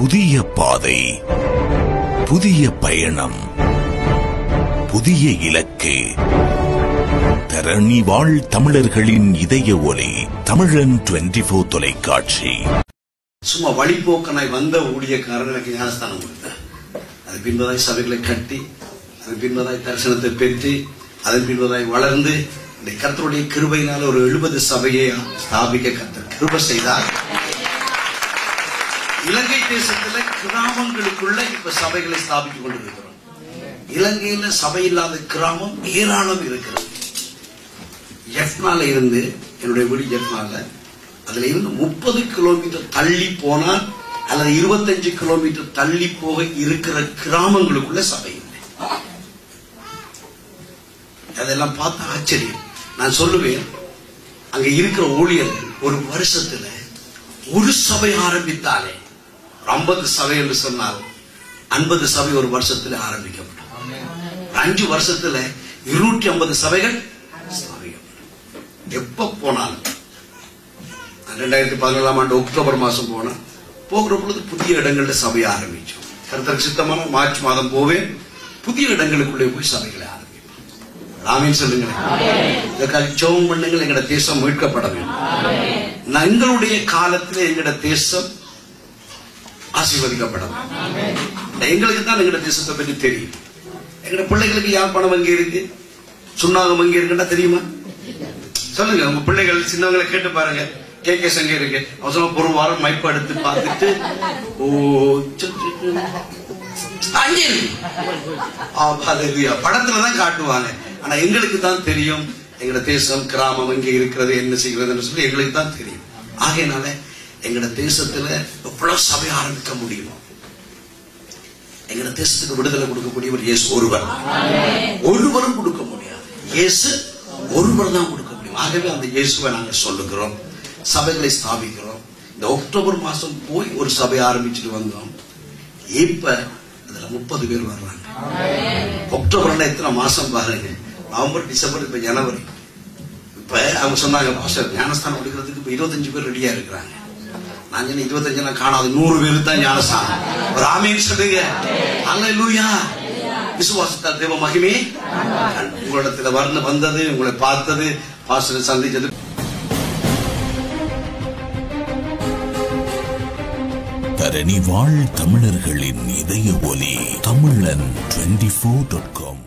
புதிய பாதை புதிய பயணம் புதிய இலக்கு தரணி வாழ் தமிழர்களின் இதய ஒலி தமிழன் டுவெண்டி போர் தொலைக்காட்சி சும்மா வழிபோக்கனாய் வந்த ஊழியக்காரன் எனக்கு ஞானஸ்தானம் கொடுத்தார் அது பின்பதாய் சபைகளை கட்டி அது பின்பதாய் தரிசனத்தை பெற்று அதன் பின்பதாய் வளர்ந்து இந்த கர்த்தருடைய கிருபையினால் ஒரு எழுபது சபையை ஸ்தாபிக்க கர்த்தர் கிருபை செய்தார் இலங்கை தேசத்துல கிராமங்களுக்குள்ள இப்ப சபைகளை ஸ்தாபித்துக் கொண்டிருக்கிறோம் இலங்கையில சபை இல்லாத கிராமம் ஏராளம் இருக்கிறது ஜெஃப்னால இருந்து என்னுடைய வீடு ஜெஃப்னால அதுல இருந்து முப்பது கிலோமீட்டர் தள்ளி போனால் அல்லது இருபத்தஞ்சு கிலோமீட்டர் தள்ளி போக இருக்கிற கிராமங்களுக்குள்ள சபை இல்லை அதெல்லாம் பார்த்து ஆச்சரியம் நான் சொல்லுவேன் அங்க இருக்கிற ஊழியர்கள் ஒரு வருஷத்துல ஒரு சபை ஆரம்பித்தாலே ஐம்பது சபை என்று சொன்னால் ஐம்பது சபை ஒரு வருஷத்துல ஆரம்பிக்கப்படும் அஞ்சு வருஷத்துல இருநூற்றி ஐம்பது சபைகள் ஸ்தாபிக்கப்படும் எப்ப போனாலும் ரெண்டாயிரத்தி பதினேழாம் ஆண்டு அக்டோபர் மாசம் போனேன் போகிற பொழுது புதிய இடங்கள்ல சபையை ஆரம்பிச்சோம் கருத்தர் சித்தமான மார்ச் மாதம் போவேன் புதிய இடங்களுக்குள்ளே போய் சபைகளை ஆரம்பிப்போம் ராமேன் சொல்லுங்களேன் இதற்காக ஜெபம் பண்ணுங்கள் எங்கட தேசம் மீட்கப்பட வேண்டும் எங்களுடைய காலத்தில் எங்கட தேசம் ஆசீர்வதிக்கப்பட வேண்டும் எங்களுக்கு தான் எங்கட தேசத்தை பற்றி தெரியும் எங்கட பிள்ளைகளுக்கு யாழ்ப்பாணம் அங்கே இருக்கு சுண்ணாகம் அங்கே இருக்குன்னா தெரியுமா சொல்லுங்க உங்க பிள்ளைகள் சின்னவங்களை கேட்டு பாருங்க கே கே சங்க இருக்கு அவசரம் ஒரு வாரம் மைப்பு எடுத்து பார்த்துட்டு ஓ சு, சு, சு. அங்கே இருக்கு. ஆ, ஹalleluya. படத்துலதான் காட்டுவாங்க ஆனா எங்களுக்கு தான் தெரியும் எங்கட தேசம் கிராமம் எங்க இருக்கிறது என்ன செய்கிறதுன்னு சொல்லி எங்களுக்கு தான் தெரியும் ஆகையினால எங்கட தேசத்துல எவ்வளவு சபை ஆரம்பிக்க முடியுமோ எங்கட தேசத்துக்கு விடுதலை கொடுக்கக்கூடியவர் இயேசு ஒருவர் ஒருவரும் கொடுக்க முடியாது இயேசு ஒருவர் தான் கொடுக்க முடியும் ஆகவே அந்த இயேசுவை நாங்க சொல்லுகிறோம் சபைகளை ஸ்தாபிக்கிறோம் இந்த அக்டோபர் மாசம் போய் ஒரு சபை ஆரம்பிச்சுட்டு வந்தோம் இப்ப அதுல முப்பது பேர் வர்றாங்க அக்டோபர்ல எத்தனை மாசம் பாருங்க நவம்பர் டிசம்பர் இப்ப ஜனவரி இப்ப அவங்க சொன்னாங்க பாஸ்டர் ஞானஸ்தானம் கொடுக்கறதுக்கு இப்ப இருபத்தஞ்சு பேர் ரெடியா இருக்கிறாங்க நான் சொன்ன இருபத்தஞ்சு நான் காணாது நூறு பேருக்கு தான் ஞானஸ்தானம் ஒரு ஆமீன் சொல்லுங்க அல்லேலூயா விசுவாசத்தால் தேவ மகிமே உங்களிடத்துல வந்து வந்தது உங்களை பார்த்தது பாஸ்டர் சந்திச்சது தரணி வாழ் தமிழர்களின் இதய ஒலி தமிழன் டுவெண்டி போர் டாட் காம்